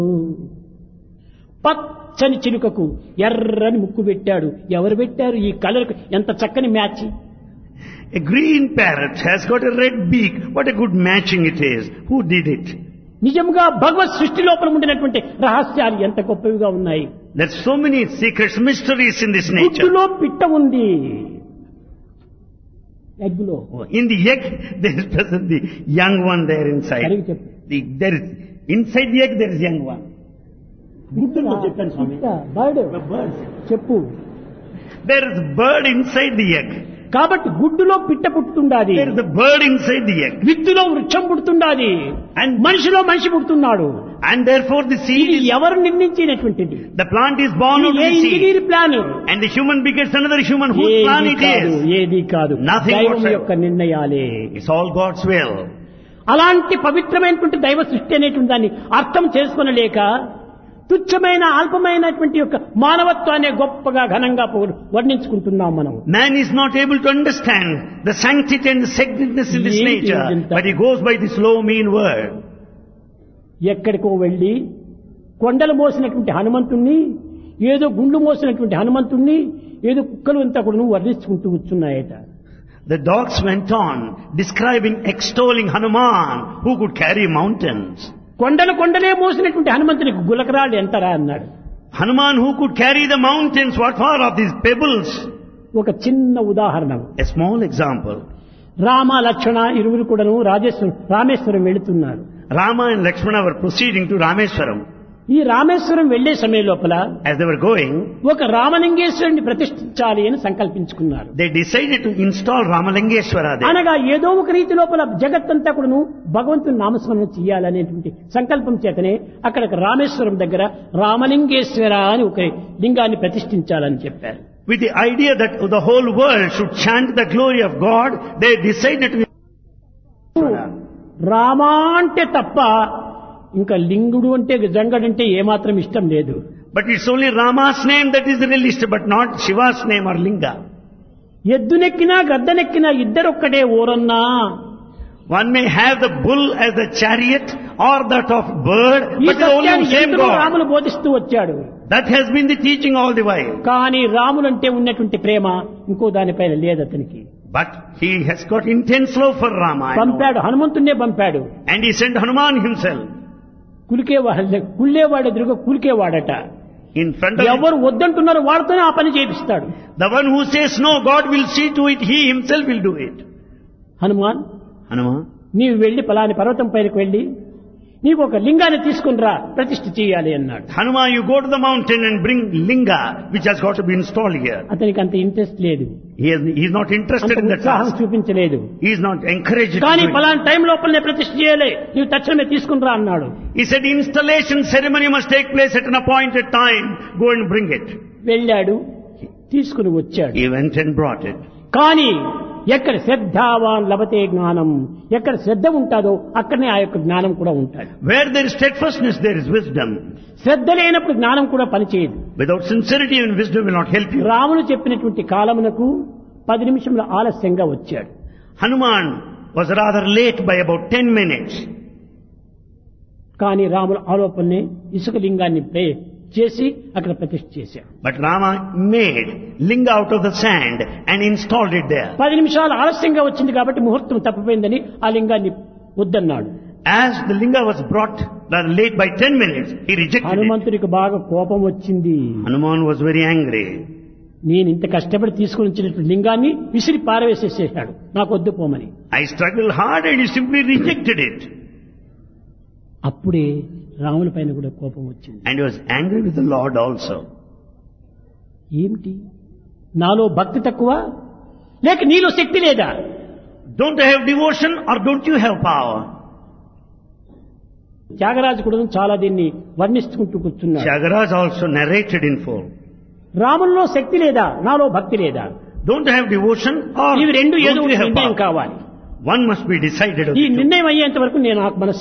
పచ్చని చిలుకకు ఎర్రని ముక్కు పెట్టాడు ఎవరు పెట్టారు ఈ కలర్ ఎంత చక్కని match A green parrot has got a red beak. What a good matching it is. Who did it? నిజంగా భగవత్ సృష్టి లోపల ఉండినటువంటి రహస్యాలు ఎంత గొప్పవిగా ఉన్నాయి There's so many secrets, mysteries in this nature. గుడ్డులో పిట్ట ఉంది ఎగ్గులో In the egg, there is present the young one there inside. సరిగ్గా చెప్పు The, there is, inside the egg there is young one. గుడ్డులో చెప్పాను స్వామి. Bird Bird. చెప్పు There is bird inside the egg. కాబట్టి గుడ్డులో పిట్ట పుట్టుతుండాది There is a bird inside the egg. విత్తులో వృక్షం పుడుతుండాది And, మనిషిలో మనిషి పుడుతున్నాడు and therefore the seed ఇది is, ఎవరు నిర్ణయించినటువంటిది the plant is born out ఇది of ఏ the seed. Engineer plan And the human begets another human whose plan ఏది it కాదు is. ఏది కాదు Nothing దైవం whatsoever. యొక్క నిర్ణయాలే It's all God's will. అలాంటి పవిత్రమైనటువంటి దైవ సృష్టి అనేటువంటి దాన్ని అర్థం చేసుకొనలేక తుచ్చమైన అల్పమైనటువంటి యొక్క మానవత్వాన్ని గొప్పగా ఘనంగా పొగడు- వర్ణించుకుంటున్నాం మనం Man is not able to understand the sanctity and the sacredness in this Yes, nature, yes, but he goes by this low mean word. ఎక్కడికో వెళ్ళి కొండలు మోసినటువంటి హనుమంతుణ్ణి ఏదో గుండు మోసినటువంటి హనుమంతుణ్ణి ఏదో కుక్కలు అంతా కూడా వర్ణించుకుంటూ కూర్చున్నాయట The dogs went on describing, extolling Hanuman, who could carry mountains. కొండలు కొండలే మోసినటువంటి హనుమంతునికి గులకరాళ్ళు ఎంతరా అన్నాడు Hanuman who could carry the mountains, what for of these pebbles? ఒక చిన్న ఉదాహరణ A small example. రామ లక్ష్మణ ఇరువురు కూడాను రాజేశ్వరం రామేశ్వరం వెళుతున్నారు Rama and Lakshmana were proceeding to Rameswaram. ఈ రామేశ్వరం వెళ్లే సమయం లోపల As they were going, ఒక రామలింగేశ్వరుని ప్రతిష్ఠించాలి అని సంకల్పించుకున్నారు they decided to install Ramalingeshwara there. అనగా ఏదో ఒక రీతి లోపల జగత్తంతా కూడాను భగవంతుని నామస్మరణ చేయాలనేటువంటి సంకల్పం చేతనే అక్కడ రామేశ్వరం దగ్గర రామలింగేశ్వర అని ఒక లింగాన్ని ప్రతిష్ఠించాలని చెప్పారు With the idea that the whole world should chant the glory of God, they decided to Rama అంటే తప్ప ఇంకా లింగుడు అంటే జంగడంటే ఏమాత్రం ఇష్టం లేదు But it's only Rama's name that is released, but not Shiva's name or Linga. ఎద్దునెక్కినా గద్దనెక్కినా ఇద్దరొక్కటే ఊరన్నా One may have the bull as the chariot or that of bird, ఈ but it's only సత్యాన్ని the same ఎందుకు God. Ramulu బోధిస్తూ వచ్చాడు That has been the teaching all the while. కానీ రాములంటే ఉన్నటువంటి ప్రేమ ఇంకో దానిపైన లేదు అతనికి But he has got intense love for Rama. I know. పంపాడు హనుమంతున్నే పంపాడు And he sent Hanuman himself కులికేవాడు కుళ్ళేవాడు ఎదురుగా కులికేవాడట in front of him. ఎవరు వద్దంటున్నారో వాడితోనే ఆ పని చేపిస్తాడు The one who says no, God will see to it, he himself will do it. Hanuman Hanuman, నీవు వెళ్లి పలాని పర్వతం పైనకు వెళ్లి నీకు ఒక లింగాన్ని తీసుకుని రా ప్రతిష్ఠ చేయాలి అన్నాడు Hanuman, you go to the mountain and bring Linga, which has got to be installed here. అతనికి అంత ఇంట్రెస్ట్ లేదు He is, he is not అంత interested in that ఉత్సాహం task. చూపించలేదు He is not encouraged to కానీ do it. పలానా time లోపలనే ప్రతిష్ఠ చేయాలి నీవు తక్షణమే తీసుకుని రా అన్నాడు He said installation ceremony must take place at an appointed time. Go and bring it. వెళ్ళాడు తీసుకుని వచ్చాడు He went and brought it. కానీ ఎక్కడ శ్రద్ధావాన్ లభతే జ్ఞానం ఎక్కడ శ్రద్ధ ఉంటుందో అక్కడనే ఆ యొక్క జ్ఞానం కూడా ఉంటాడు Where there is steadfastness, there is wisdom. శ్రద్ధ లేనప్పుడు జ్ఞానం కూడా పనిచేయదు Without sincerity, even wisdom will not help you. Ramulu చెప్పినటువంటి కాలమునకు పది నిమిషముల ఆలస్యంగా వచ్చాడు Hanuman was rather late by about 10 minutes. కానీ రాముల ఆలోపనని ఇసుక లింగాన్ని ప్రే చేసి అక్కడ ప్రతిష్ఠ చేశాడు But Rama made linga out of the sand and installed it there. పది నిమిషాలు ఆలస్యంగా వచ్చింది కాబట్టి ముహూర్తం తప్పిపోయిందని ఆ లింగాన్ని వద్దన్నాడు As the linga was brought rather late by 10 minutes, he rejected it. హనుమంతుడికి బాగా కోపం వచ్చింది Hanuman was very angry. నేను ఇంత కష్టపడి తీసుకుని వచ్చినటువంటి లింగాన్ని విసిరి పారవేసేసేసాడు నాకు వద్దు పోమని I struggled hard and he simply rejected it. అప్పుడే రాముల పైన కూడా కోపం వచ్చింది And he was angry with the Lord also. ఏమిటి నాలో భక్తి తక్కువ లేక నీలో శక్తి లేదా Don't I have devotion or don't you have power? Tyagaraju కూడా చాలా దీన్ని వర్ణిస్తుకుంటూ కూర్చున్నాడు Shagaraj also narrated in full. రాముల్లో శక్తి లేదా నాలో భక్తి లేదా Don't I have devotion or ఇవి రెండు ఏదో don't ఒక you have నిర్ణయం power? కావాలి One must be decided. of ఈ the two. నిర్ణయం అయ్యేంత వరకు నేను నాకు మనసు